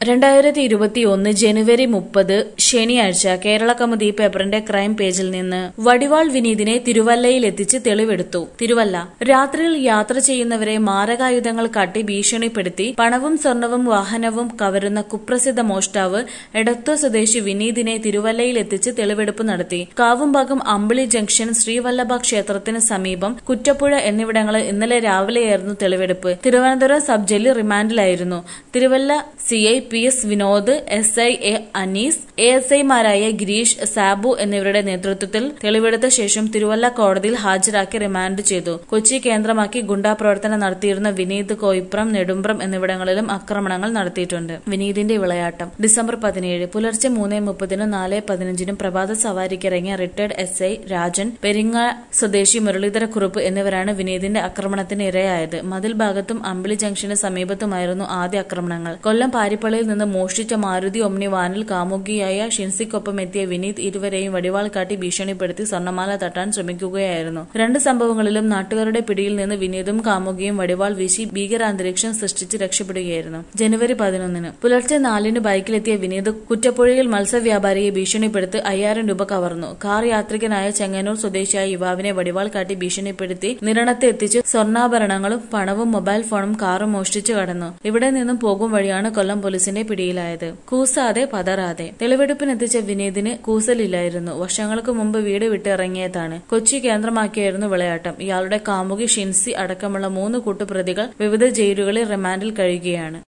രണ്ടായിരത്തി ഇരുപത്തിയൊന്ന് ജനുവരി മുപ്പത് ശനിയാഴ്ച കേരള കൗമുദി പേപ്പറിന്റെ ക്രൈം പേജിൽ നിന്ന് വടിവാൾ വിനീതിനെ തിരുവല്ലയിലെത്തിച്ച് തെളിവെടുത്തു തിരുവല്ല രാത്രിയിൽ യാത്ര ചെയ്യുന്നവരെ മാരകായുധങ്ങൾ കാട്ടി ഭീഷണിപ്പെടുത്തി പണവും സ്വർണവും വാഹനവും കവരുന്ന കുപ്രസിദ്ധ മോഷ്ടാവ് എടത്വ സ്വദേശി വിനീതിനെ തിരുവല്ലയിലെത്തിച്ച് തെളിവെടുപ്പ് നടത്തി കാവുംഭാഗം അമ്പിളി ജംഗ്ഷൻ ശ്രീവല്ലഭ ക്ഷേത്രത്തിന് സമീപം കുറ്റപ്പുഴ എന്നിവിടങ്ങളിൽ ഇന്നലെ രാവിലെയായിരുന്നു തെളിവെടുപ്പ് തിരുവനന്തപുരം സബ് ജയിലിൽ റിമാൻഡിലായിരുന്നു Thiruvalla C I P S Vinod S I A Anees A S ഐമാരായ ഗിരീഷ് സാബു എന്നിവരുടെ നേതൃത്വത്തിൽ തെളിവെടുത്ത ശേഷം തിരുവല്ല കോടതിയിൽ ഹാജരാക്കി റിമാൻഡ് ചെയ്തു കൊച്ചി കേന്ദ്രമാക്കി ഗുണ്ടാ പ്രവർത്തനം നടത്തിയിരുന്ന വിനീത് കോയിപ്രം നെടുമ്പ്രം എന്നിവിടങ്ങളിലും ആക്രമണങ്ങൾ നടത്തിയിട്ടുണ്ട് വിനീതിന്റെ വിളയാട്ടം ഡിസംബർ പതിനേഴ് പുലർച്ചെ മൂന്ന് മുപ്പതിനും നാല് പതിനഞ്ചിനും പ്രഭാത സവാരിക്കിറങ്ങിയ retired S I Rajan Peringa സ്വദേശി മുരളീധര കുറുപ്പ് എന്നിവരാണ് വിനീതിന്റെ ആക്രമണത്തിന് ഇരയായത് മതിൽ ഭാഗത്തും അമ്പിളി ജംഗ്ഷന് സമീപത്തുമായിരുന്നു ആദ്യ ആക്രമണങ്ങൾ കൊല്ലം പാരിപ്പള്ളിയിൽ നിന്ന് മോഷ്ടിച്ച മാരുതി ഒമ്നി വാനിൽ കാമുകിയായ ഷിൻസിക്കൊപ്പം എത്തിയ വിനീത് ഇരുവരെയും വടിവാൾ കാട്ടി ഭീഷണിപ്പെടുത്തി സ്വർണ്ണമാല തട്ടാൻ ശ്രമിക്കുകയായിരുന്നു രണ്ട് സംഭവങ്ങളിലും നാട്ടുകാരുടെ പിടിയിൽ നിന്ന് വിനീതും കാമുകിയും വടിവാൾ വീശി ഭീകരാന്തരീക്ഷം സൃഷ്ടിച്ച് രക്ഷപ്പെടുകയായിരുന്നു ജനുവരി പതിനൊന്നിന് പുലർച്ചെ നാലിന് ബൈക്കിലെത്തിയ വിനീത് കുറ്റപ്പുഴയിൽ മത്സ്യവ്യാപാരിയെ ഭീഷണിപ്പെടുത്തി അയ്യായിരം രൂപ കവർന്നു കാർ യാത്രികനായ ചെങ്ങന്നൂർ സ്വദേശിയായ യുവാവിനെ വടിവാൾ കാട്ടി ഭീഷണിപ്പെടുത്തി നിരണത്തെ എത്തിച്ച് സ്വർണ്ണാഭരണങ്ങളും പണവും മൊബൈൽ ഫോണും കാറും മോഷ്ടിച്ചു കടന്നു ഇവിടെ നിന്നും പോകും വഴിയാണ് കൊല്ലം പോലീസിന്റെ പിടിയിലായത് കൂസാതെ പതറാതെ തെളിവെടുപ്പിനെത്തിച്ച വിനീതിന് കൂസലില്ലായിരുന്നു വർഷങ്ങൾക്ക് മുമ്പ് വീട് വിട്ടിറങ്ങിയതാണ് കൊച്ചി കേന്ദ്രമാക്കിയായിരുന്നു വിളയാട്ടം ഇയാളുടെ കാമുകി ഷിൻസി അടക്കമുള്ള മൂന്ന് കൂട്ടുപ്രതികൾ വിവിധ ജയിലുകളിൽ റിമാൻഡിൽ കഴിയുകയാണ്